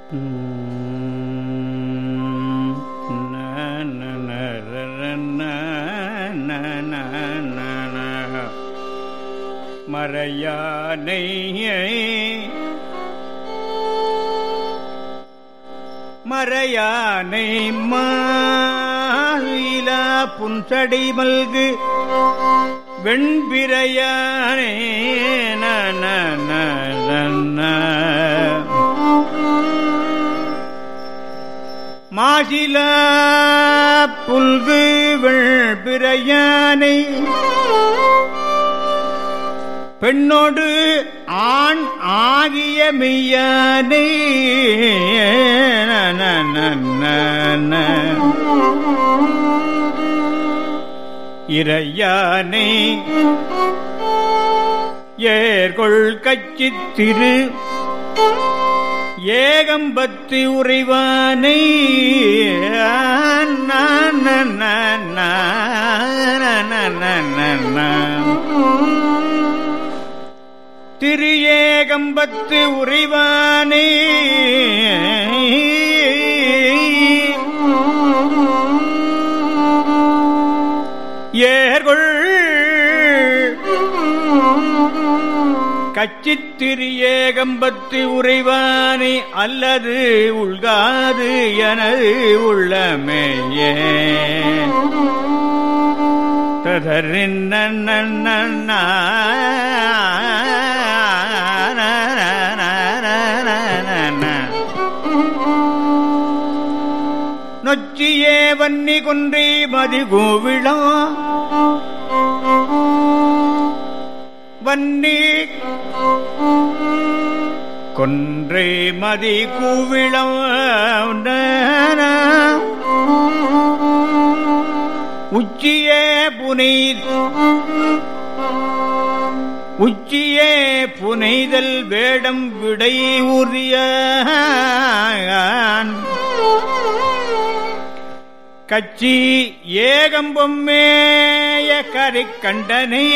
மறையானை மறையானை மாயிலா புன்சடை மல்கு வெண்பிரையானே நன மாசில புல்கு வெள்பிரையானை பெண்ணோடு ஆண் ஆகிய மெய்யானை இறையானை ஏர்கொள் கச்சித்திரு ஏகம்பத்து உறைவானை திரு ஏகம்பத்து உறைவானே ஏர்கொள் கச்சித்திரு ஏகம்பத்து உறைவானே அல்லது உள்காது எனது உள்ளமையே ததறின் நொச்சியே வன்னி கொன்றி மதி கோவிழா வன்னி கொன்றை மதி கூவிளம் உச்சியே புனை உச்சியே புனைதல் வேடம் விடை உரிய கச்சி ஏகம்பொம்மேய கரை கண்டனை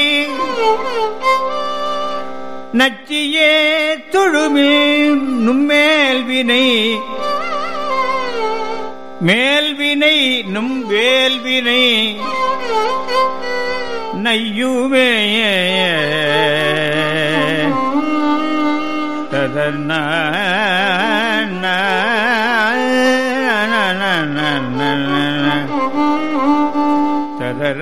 நச்சியே தொழுமில் நும்மேல் வினை மேல்வினை நும் வேல்வினை நையுமே ததர்ன ததர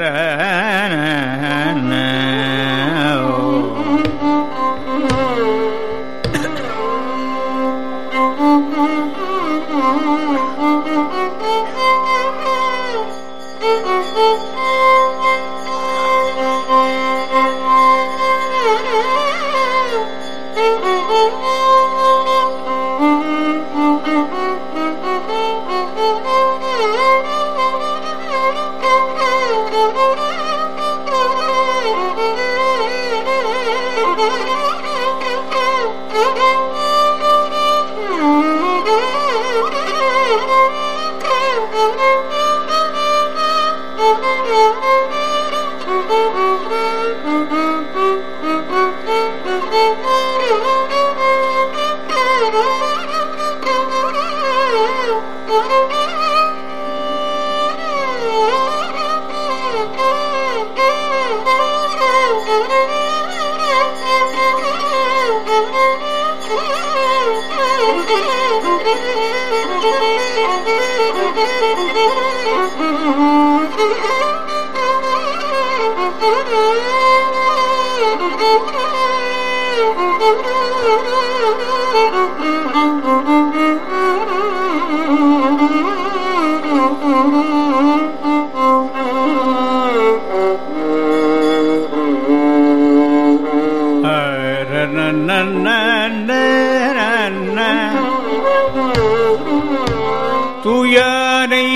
தூயானை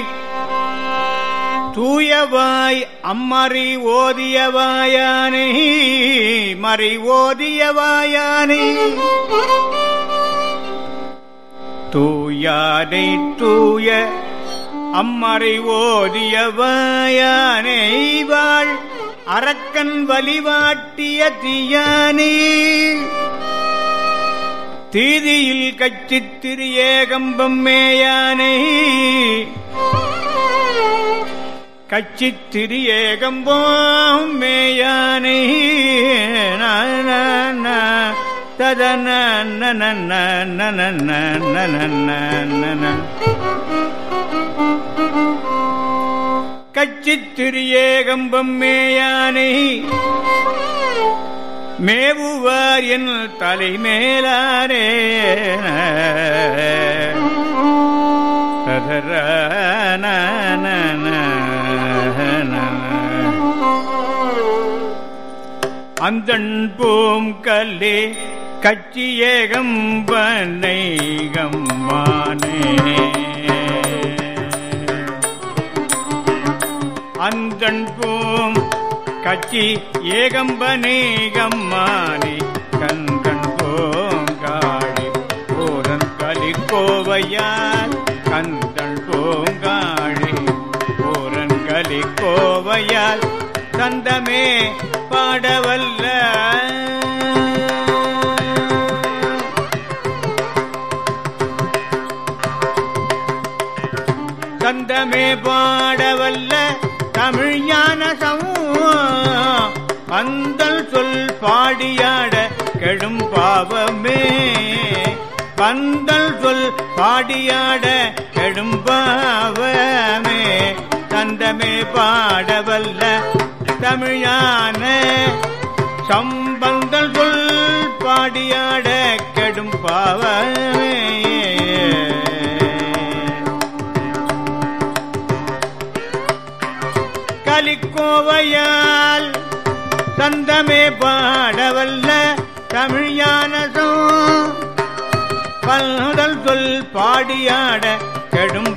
தூயவாய் அம்மறி ஓதியவாயானை மறை ஓதியவாயானை தூயானை தூய அம்மறை ஓதியவாயானை வாழ் அரக்கன் வழிவாட்டிய தீயானே தீதியில் கச்சித் திரு ஏகம்பம் மேயானை கச்சித் திரு ஏகம்பம் மேயானை ததன கச்சித் திரு ஏகம்பம் மேயானை மேவுவார் என் தலைமேலாரே ததர அந்தன் போம் கல்லே கச்சி ஏகம்பனை கம்மானே அந்தன் போம் கச்சி ஏகம்பனே கம்மானே கந்தன் போங்காழி போரன் கலிக்கோவையார் கந்தன் போங்காழி போரன் கலிக்கோவையார் தந்தமே பாடவல்ல தந்தமே பாடவல்ல தமிழ் ஞான பந்தல் சொல் பாடியாட கெடும் பாவமே பந்தல் சொல் பாடியாட கெடும் பாவமே தந்தமே பாடவல்ல தமிழான சம்பந்தல் சொல் பாடியாட கெடும் பாவமே கலிக்கோவையால் தந்தமே பாடவல்ல தமிழ் ஞானசம் பல்தல் சொல் பாடியாட கெடும்